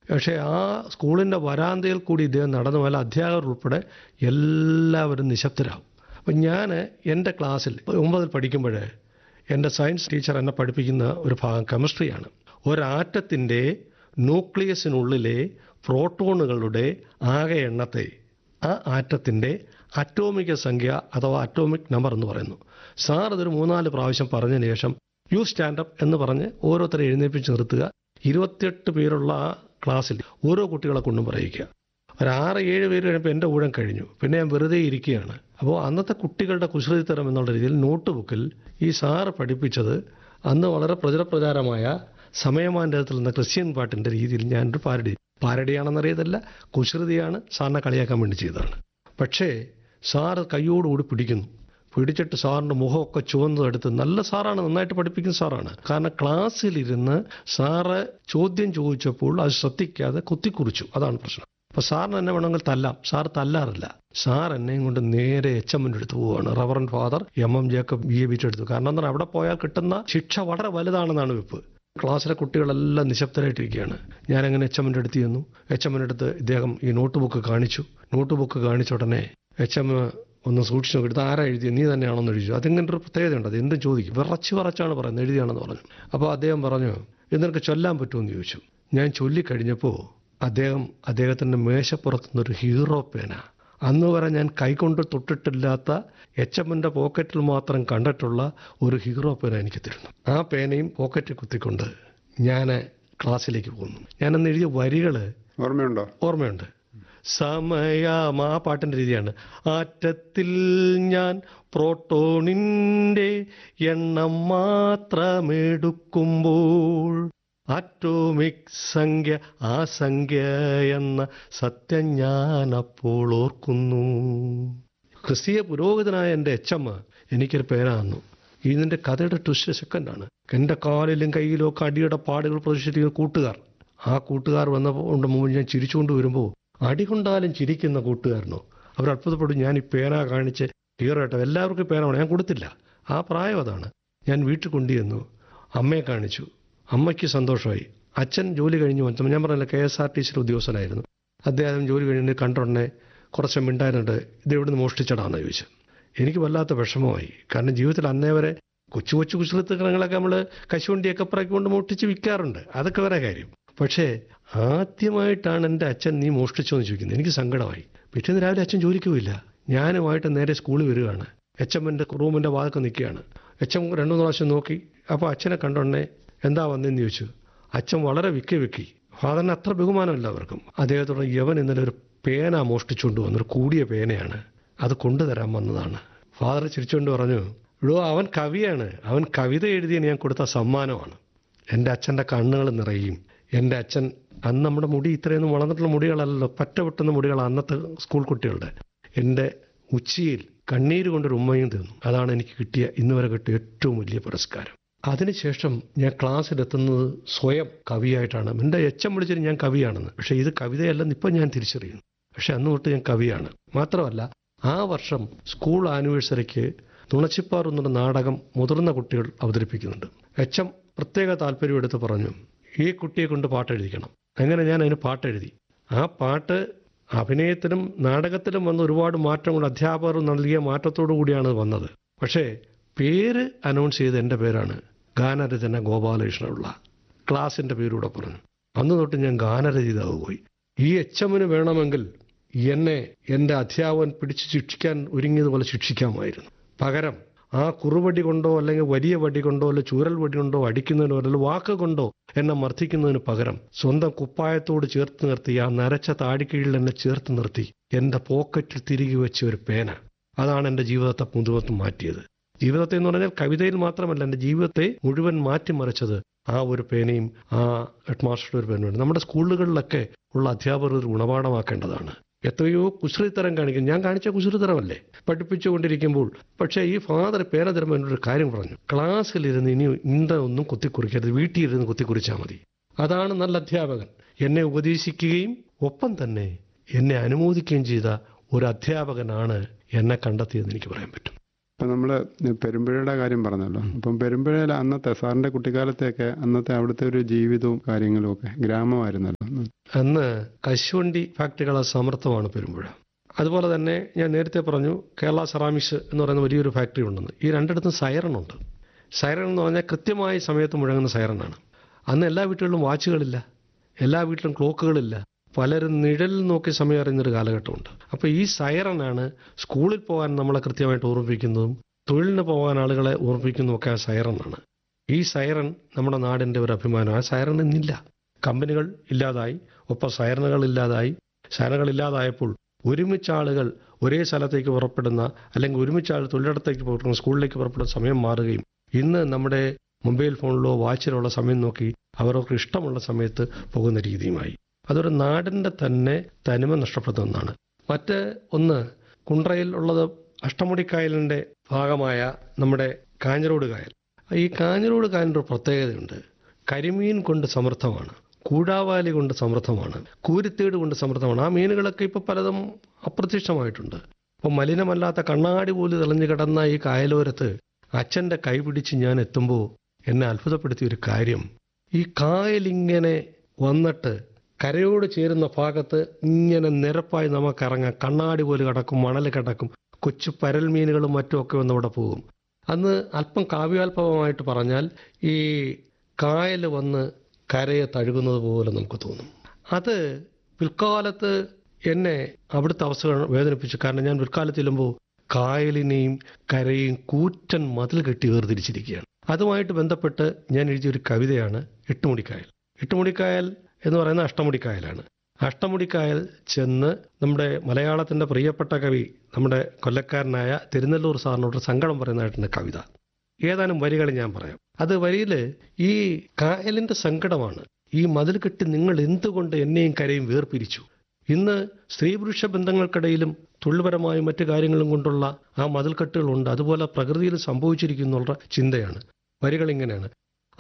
പക്ഷേ ആ സ്കൂളിൻ്റെ വരാന്തയിൽ കൂടി ഇദ്ദേഹം നടന്നു പോയാൽ അധ്യാപകർ ഉൾപ്പെടെ എല്ലാവരും നിശബ്ദരാകും അപ്പം ഞാൻ എൻ്റെ ക്ലാസ്സിൽ ഒമ്പതിൽ പഠിക്കുമ്പോൾ എൻ്റെ സയൻസ് ടീച്ചർ എന്നെ പഠിപ്പിക്കുന്ന ഒരു ഭാഗം കെമിസ്ട്രിയാണ് ഒരാറ്റത്തിൻ്റെ ന്യൂക്ലിയസിനുള്ളിലെ പ്രോട്ടോണുകളുടെ ആകെ എണ്ണത്തെ ആ ആറ്റത്തിൻ്റെ അറ്റോമിക സംഖ്യ അഥവാ അറ്റോമിക് നമ്പർ എന്ന് പറയുന്നു സാർ ഇതൊരു മൂന്നാല് പ്രാവശ്യം പറഞ്ഞതിന് ശേഷം യു സ്റ്റാൻഡപ്പ് എന്ന് പറഞ്ഞ് ഓരോരുത്തരെ എഴുന്നേൽപ്പിച്ച് നിർത്തുക ഇരുപത്തിയെട്ട് പേരുള്ള ആ ക്ലാസ്സിൽ ഓരോ കുട്ടികളെ കൊണ്ടും പറയിക്കുക ഒരു ആറ് ഏഴ് പേര് കഴിഞ്ഞപ്പോൾ എൻ്റെ ഊഴം കഴിഞ്ഞു പിന്നെ ഞാൻ വെറുതെ ഇരിക്കുകയാണ് അപ്പോൾ അന്നത്തെ കുട്ടികളുടെ കുസൃതിത്തരം എന്നുള്ള രീതിയിൽ നോട്ട് ബുക്കിൽ ഈ സാറ് പഠിപ്പിച്ചത് അന്ന് വളരെ പ്രചരപ്രചാരമായ സമയമാൻ്റെ എന്ന ക്രിസ്ത്യൻ പാട്ടിൻ്റെ രീതിയിൽ ഞാനൊരു പാരഡി പാരഡിയാണെന്നറിയതല്ല കുസൃതിയാണ് സാറിനെ കളിയാക്കാൻ വേണ്ടി ചെയ്തതാണ് പക്ഷേ സാറ് കൈയോടുകൂടി പിടിക്കുന്നു പിടിച്ചിട്ട് സാറിൻ്റെ മുഖമൊക്കെ ചുവന്നതെടുത്ത് നല്ല സാറാണ് നന്നായിട്ട് പഠിപ്പിക്കുന്ന സാറാണ് കാരണം ക്ലാസ്സിലിരുന്ന് സാറ് ചോദ്യം ചോദിച്ചപ്പോൾ അത് ശ്രദ്ധിക്കാതെ കുത്തിക്കുറിച്ചു അതാണ് പ്രശ്നം അപ്പോൾ സാറിന് എന്നെ വേണമെങ്കിൽ തല്ലാം സാർ തല്ലാറില്ല സാർ എന്നെയും കൊണ്ട് നേരെ എച്ച് എമ്മിൻ്റെ അടുത്ത് പോവുകയാണ് reverend father M M Jacob B A ബിച്ച് എടുത്തു കാരണം എന്താ അവിടെ പോയാൽ കിട്ടുന്ന ശിക്ഷ വളരെ വലുതാണെന്നാണ് വെപ്പ് ക്ലാസ്സിലെ കുട്ടികളെല്ലാം നിശബ്ദരായിട്ടിരിക്കുകയാണ് ഞാനങ്ങനെ എച്ച് എമ്മിൻ്റെ അടുത്ത് ചെന്നു എച്ച് എമ്മിൻ്റെ അടുത്ത് ഇദ്ദേഹം ഈ നോട്ട് ബുക്ക് കാണിച്ചു നോട്ട് ബുക്ക് കാണിച്ച ഉടനെ എച്ച് എം ഒന്ന് സൂക്ഷിച്ച് നോക്കി ഇത് ആരാ എഴുതിയത് നീ തന്നെയാണെന്ന് ചോദിച്ചു അതിങ്ങനെ ഒരു പ്രത്യേകതയുണ്ട് അത് എന്തും ചോദിക്കും വിറച്ച് വിറച്ചാണ് പറയുന്നത് എഴുതിയാണെന്ന് പറഞ്ഞു അപ്പോൾ അദ്ദേഹം പറഞ്ഞു ഇത് നിനക്ക് ചൊല്ലാൻ പറ്റുമെന്ന് ചോദിച്ചു ഞാൻ ചൊല്ലിക്കഴിഞ്ഞപ്പോൾ അദ്ദേഹം അദ്ദേഹത്തിൻ്റെ മേശപ്പുറത്ത് നിന്നൊരു ഹീറോ പേന അന്ന് വരെ ഞാൻ കൈകൊണ്ട് തൊട്ടിട്ടില്ലാത്ത എച്ച് എമ്മിൻ്റെ പോക്കറ്റിൽ മാത്രം കണ്ടിട്ടുള്ള ഒരു ഹീറോ പേന എനിക്ക് തരുന്നു ആ പേനയും പോക്കറ്റിൽ കുത്തിക്കൊണ്ട് ഞാൻ ക്ലാസ്സിലേക്ക് പോകുന്നു ഞാനന്ന് എഴുതിയ വരികൾ ഓർമ്മയുണ്ടോ ഓർമ്മയുണ്ട് സമയം ആ പാട്ടിൻ്റെ രീതിയാണ് ആറ്റത്തിൽ ഞാൻ പ്രോട്ടോണിൻ്റെ എണ്ണം മാത്രമെടുക്കുമ്പോൾ ആറ്റോമിക് സംഖ്യ ആ സംഖ്യ എന്ന സത്യം ഞാൻ അപ്പോൾ ഓർക്കുന്നു ക്രിസ്തീയ പുരോഹിതനായ എൻ്റെ എച്ചമ്മ എനിക്കൊരു പേന തന്നു ഇതിൻ്റെ കഥയുടെ ട്വിസ്റ്റ് സെക്കൻഡാണ് എൻ്റെ കാലിലും കയ്യിലും ഒക്കെ അടിയുടെ പാടുകൾ പ്രദർശിപ്പിക്കുന്ന കൂട്ടുകാർ ആ കൂട്ടുകാർ വന്നപ്പോൾ മുമ്പ് ഞാൻ ചിരിച്ചുകൊണ്ട് വരുമ്പോൾ അടി കൊണ്ടാലും ചിരിക്കുന്ന കൂട്ടുകാരനോ അവർ അത്ഭുതപ്പെടും ഞാൻ ഈ പേന കാണിച്ച് ഹീറോ ആയിട്ട് എല്ലാവർക്കും പേന വേണം ഞാൻ കൊടുത്തില്ല ആ പ്രായം അതാണ് ഞാൻ വീട്ടിൽ കൊണ്ടുചെന്നു അമ്മയെ കാണിച്ചു അമ്മയ്ക്ക് സന്തോഷമായി അച്ഛൻ ജോലി കഴിഞ്ഞ് വന്നപ്പോൾ ഞാൻ പറഞ്ഞില്ല കെ എസ് ആർ ടി സിയിൽ ഉദ്യോഗസ്ഥനായിരുന്നു അദ്ദേഹം ജോലി കഴിഞ്ഞ് കണ്ടുടനെ കുറച്ച് മിണ്ടായിരുന്നുണ്ട് ഇത് എവിടുന്ന് മോഷ്ടിച്ചടാന്ന് ചോദിച്ചു എനിക്ക് വല്ലാത്ത വിഷമമായി കാരണം ജീവിതത്തിൽ അന്നേ വരെ കൊച്ചു കൊച്ചു കുശലത്തുകളൊക്കെ നമ്മൾ കശുവണ്ടിയൊക്കെ പറക്കൊണ്ട് മോഷ്ടിച്ച് വിൽക്കാറുണ്ട് അതൊക്കെ വേറെ കാര്യം പക്ഷേ ആദ്യമായിട്ടാണ് എൻ്റെ അച്ഛൻ നീ മോഷ്ടിച്ചോ എന്ന് ചോദിക്കുന്നത് എനിക്ക് സങ്കടമായി പിറ്റേന്ന് രാവിലെ അച്ഛൻ ജോലിക്ക് പോയില്ല ഞാനുമായിട്ട് നേരെ സ്കൂളിൽ വരികയാണ് എച്ച് എമ്മിൻ്റെ റൂമിൻ്റെ വാതൊക്കെ നിൽക്കുകയാണ് എച്ച് എം രണ്ടു മൂന്ന് പ്രാവശ്യം നോക്കി അപ്പോൾ അച്ഛനെ കണ്ടോണ്ടേ എന്താ വന്നതെന്ന് ചോദിച്ചു അച്ഛൻ വളരെ വിക്കി വിക്കി ഫാദറിന് അത്ര ബഹുമാനമല്ല അവർക്കും അദ്ദേഹത്തോട് യവൻ ഇന്നലെ ഒരു പേന മോഷ്ടിച്ചുകൊണ്ട് വന്നു ഒരു കൂടിയ പേനയാണ് അത് കൊണ്ടുതരാൻ വന്നതാണ് ഫാദർ ചിരിച്ചുകൊണ്ട് പറഞ്ഞു ഇടോ അവൻ കവിയാണ് അവൻ കവിത എഴുതിയ ഞാൻ കൊടുത്ത സമ്മാനമാണ് എൻ്റെ അച്ഛൻ്റെ കണ്ണുകൾ നിറയും എൻ്റെ അച്ഛൻ അന്ന് നമ്മുടെ മുടി ഇത്രയൊന്നും വളർന്നിട്ടുള്ള മുടികളല്ലല്ലോ പറ്റ വെട്ടുന്ന മുടികൾ അന്നത്തെ സ്കൂൾ കുട്ടികളുടെ എൻ്റെ ഉച്ചിയിൽ കണ്ണീര് കൊണ്ടൊരു ഉമ്മയും തീർന്നു അതാണ് എനിക്ക് കിട്ടിയ ഇന്ന് വരെ കിട്ടിയ ഏറ്റവും വലിയ പുരസ്കാരം അതിനുശേഷം ഞാൻ ക്ലാസ്സിലെത്തുന്നത് സ്വയം കവിയായിട്ടാണ് എൻ്റെ എച്ചം വിളിച്ചിട്ട് ഞാൻ കവിയാണെന്ന് പക്ഷേ ഇത് കവിതയല്ലെന്ന് ഇപ്പം ഞാൻ തിരിച്ചറിയുന്നു പക്ഷെ അന്ന് തൊട്ട് ഞാൻ കവിയാണ് മാത്രമല്ല ആ വർഷം സ്കൂൾ ആനിവേഴ്സറിക്ക് തുണച്ചിപ്പാർ എന്നുള്ള നാടകം മുതിർന്ന കുട്ടികൾ അവതരിപ്പിക്കുന്നുണ്ട് എച്ചം പ്രത്യേക താല്പര്യം എടുത്ത് പറഞ്ഞു ഈ കുട്ടിയെ കൊണ്ട് പാട്ടെഴുതിക്കണം അങ്ങനെ ഞാൻ അതിന് പാട്ടെഴുതി ആ പാട്ട് അഭിനയത്തിലും നാടകത്തിലും വന്ന ഒരുപാട് മാറ്റങ്ങൾ അധ്യാപകർ നൽകിയ മാറ്റത്തോടു കൂടിയാണ് വന്നത് പക്ഷേ പേര് അനൗൺസ് ചെയ്ത എൻ്റെ പേരാണ് ഗാനരചന ഗോപാലകൃഷ്ണനുള്ള ക്ലാസിൻ്റെ പേരൂടെ പറഞ്ഞു അന്ന് തൊട്ട് ഞാൻ ഗാനരചയിതാവ് പോയി ഈ എച്ച് എമ്മിന് വേണമെങ്കിൽ എന്നെ എൻ്റെ അധ്യാപകൻ പിടിച്ച് ശിക്ഷിക്കാൻ ഒരുങ്ങിയതുപോലെ ശിക്ഷിക്കാമായിരുന്നു പകരം ആ കുറുവടി കൊണ്ടോ അല്ലെങ്കിൽ വലിയ വടി കൊണ്ടോ അല്ലെങ്കിൽ ചൂരൽ വടി കൊണ്ടോ അടിക്കുന്നതിനോ അല്ലെങ്കിൽ വാക്ക് കൊണ്ടോ എന്നെ മർദ്ദിക്കുന്നതിന് പകരം സ്വന്തം കുപ്പായത്തോട് ചേർത്ത് നിർത്തി ആ നരച്ച താടിക്കീഴിൽ എന്നെ ചേർത്ത് നിർത്തി എൻ്റെ പോക്കറ്റിൽ തിരികെ വെച്ച ഒരു പേന അതാണ് എൻ്റെ ജീവിതത്തെ മുഴുവത്തും മാറ്റിയത് ജീവിതത്തെ എന്ന് പറഞ്ഞാൽ കവിതയിൽ മാത്രമല്ല എൻ്റെ ജീവിതത്തെ മുഴുവൻ മാറ്റിമറിച്ചത് ആ ഒരു പേനയും ആ ഹെഡ് മാസ്റ്ററുടെ ഒരു പേനയും നമ്മുടെ സ്കൂളുകളിലൊക്കെ ഉള്ള അധ്യാപകർ ഒരു ഗുണപാഠമാക്കേണ്ടതാണ് എത്രയോ കുസൃതിത്തരം കാണിക്കും ഞാൻ കാണിച്ച കുസൃതിത്തരമല്ലേ പഠിപ്പിച്ചുകൊണ്ടിരിക്കുമ്പോൾ പക്ഷേ ഈ ഫാദർ പേന തരുമ്പോൾ എന്നൊരു കാര്യം പറഞ്ഞു ക്ലാസ്സിലിരുന്ന് ഇനി ഇന്ത ഒന്നും കുത്തിക്കുറിക്കരുത് വീട്ടിലിരുന്ന് കുത്തിക്കുറിച്ചാൽ മതി അതാണ് നല്ല അധ്യാപകൻ എന്നെ ഉപദേശിക്കുകയും ഒപ്പം തന്നെ എന്നെ അനുമോദിക്കുകയും ചെയ്ത ഒരു അധ്യാപകനാണ് എന്നെ കണ്ടെത്തിയതെന്ന് എനിക്ക് പറയാൻ പറ്റും ഇപ്പം നമ്മൾ പെരുമ്പുഴയുടെ കാര്യം പറഞ്ഞല്ലോ അപ്പം പെരുമ്പുഴയിൽ അന്നത്തെ സാറിൻ്റെ കുട്ടിക്കാലത്തെയൊക്കെ അന്നത്തെ അവിടുത്തെ ഒരു ജീവിതവും കാര്യങ്ങളും ഒക്കെ ഗ്രാമമായിരുന്നല്ലോ അന്ന് കശുവണ്ടി ഫാക്ടറികളെ സമർത്ഥമാണ് പെരുമ്പുഴ അതുപോലെ തന്നെ ഞാൻ നേരത്തെ പറഞ്ഞു കേരള സെറാമിക്സ് എന്ന് പറയുന്ന വലിയൊരു ഫാക്ടറി ഉണ്ടെന്ന് ഈ രണ്ടിടത്തും സൈറൺ ഉണ്ട് സൈറൺ എന്ന് പറഞ്ഞാൽ കൃത്യമായ സമയത്ത് മുഴങ്ങുന്ന സൈറണാണ് അന്ന് എല്ലാ വീട്ടുകളിലും വാച്ചുകളില്ല എല്ലാ വീട്ടിലും ക്ലോക്കുകളില്ല പലരും നിഴൽ നോക്കി സമയം അറിയുന്നൊരു കാലഘട്ടമുണ്ട് അപ്പോൾ ഈ സൈറനാണ് സ്കൂളിൽ പോകാൻ നമ്മളെ കൃത്യമായിട്ട് ഓർമ്മിപ്പിക്കുന്നതും തൊഴിലിന് പോകാൻ ആളുകളെ ഓർമ്മിപ്പിക്കുന്നതും ഒക്കെ ആ സൈറനാണ് ഈ സൈറൺ നമ്മുടെ നാടിൻ്റെ ഒരു അഭിമാനം ആ സൈറൺ ഇന്നില്ല കമ്പനികൾ ഇല്ലാതായി ഒപ്പം സൈറനുകൾ ഇല്ലാതായി സൈറനുകൾ ഇല്ലാതായപ്പോൾ ഒരുമിച്ച് ആളുകൾ ഒരേ സ്ഥലത്തേക്ക് പുറപ്പെടുന്ന അല്ലെങ്കിൽ ഒരുമിച്ച് ആൾ തൊഴിലിടത്തേക്ക് പുറപ്പെടുന്ന സ്കൂളിലേക്ക് പുറപ്പെടുന്ന സമയം മാറുകയും ഇന്ന് നമ്മുടെ മൊബൈൽ ഫോണിലോ വാച്ചിലോ ഉള്ള സമയം നോക്കി അവർക്ക് ഇഷ്ടമുള്ള സമയത്ത് പോകുന്ന രീതിയുമായി അതൊരു നാടിൻ്റെ തന്നെ തനിമ നഷ്ടപ്പെടുന്ന ഒന്നാണ് മറ്റ് ഒന്ന് കുണ്ട്രയിൽ ഉള്ളത് അഷ്ടമുടിക്കായലിൻ്റെ ഭാഗമായ നമ്മുടെ കാഞ്ഞിരോട് കായൽ ഈ കാഞ്ഞിരോട് കായലിൻ്റെ ഒരു പ്രത്യേകതയുണ്ട് കരിമീൻ കൊണ്ട് സമൃദ്ധമാണ് കൂടാവാലി കൊണ്ട് സമൃദ്ധമാണ് കൂരിത്തേട് കൊണ്ട് സമൃദ്ധമാണ് ആ മീനുകളൊക്കെ ഇപ്പോൾ പലതും അപ്രത്യക്ഷമായിട്ടുണ്ട് അപ്പോൾ മലിനമല്ലാത്ത കണ്ണാടി പോലും തെളിഞ്ഞു കിടന്ന ഈ കായലോരത്ത് അച്ഛൻ്റെ കൈ പിടിച്ച് ഞാൻ എത്തുമ്പോൾ എന്നെ അത്ഭുതപ്പെടുത്തിയ ഒരു കാര്യം ഈ കായലിങ്ങനെ വന്നിട്ട് കരയോട് ചേരുന്ന ഭാഗത്ത് ഇങ്ങനെ നിരപ്പായി നമുക്ക് ഇറങ്ങാം കണ്ണാടി പോലെ കിടക്കും മണൽ കിടക്കും കൊച്ചു പരൽ മീനുകളും മറ്റും ഒക്കെ വന്ന് അവിടെ പോകും അന്ന് അല്പം കാവ്യാൽപമായിട്ട് പറഞ്ഞാൽ ഈ കായൽ വന്ന് കരയെ തഴുകുന്നത് പോലെ നമുക്ക് തോന്നും അത് പിൽക്കാലത്ത് എന്നെ അവിടുത്തെ അവസ്ഥകൾ വേദനിപ്പിച്ചു കാരണം ഞാൻ പിൽക്കാലത്ത് ചെല്ലുമ്പോൾ കായലിനെയും കരയും കൂറ്റൻ മതിൽ കെട്ടി വേർതിരിച്ചിരിക്കുകയാണ് അതുമായിട്ട് ബന്ധപ്പെട്ട് ഞാൻ എഴുതിയൊരു കവിതയാണ് എട്ടുമുടിക്കായൽ എട്ടുമുടിക്കായൽ എന്ന് പറയുന്ന അഷ്ടമുടിക്കായലാണ് അഷ്ടമുടിക്കായൽ ചെന്ന് നമ്മുടെ മലയാളത്തിൻ്റെ പ്രിയപ്പെട്ട കവി നമ്മുടെ കൊല്ലക്കാരനായ തിരുനെല്ലൂർ സാറിനോട് സങ്കടം പറയുന്നതായിട്ടുണ്ട് കവിത ഏതാനും വരികൾ ഞാൻ പറയാം അത് വരിയിൽ ഈ കായലിൻ്റെ സങ്കടമാണ് ഈ മതിൽ കെട്ടി നിങ്ങൾ എന്തുകൊണ്ട് എന്നെയും കരയും വേർപിരിച്ചു ഇന്ന് സ്ത്രീ പുരുഷ ബന്ധങ്ങൾക്കിടയിലും തൊഴിൽപരമായും മറ്റു കാര്യങ്ങളും കൊണ്ടുള്ള ആ മതിൽക്കെട്ടുകളുണ്ട് അതുപോലെ പ്രകൃതിയിൽ സംഭവിച്ചിരിക്കുന്നുള്ള ചിന്തയാണ് വരികൾ ഇങ്ങനെയാണ്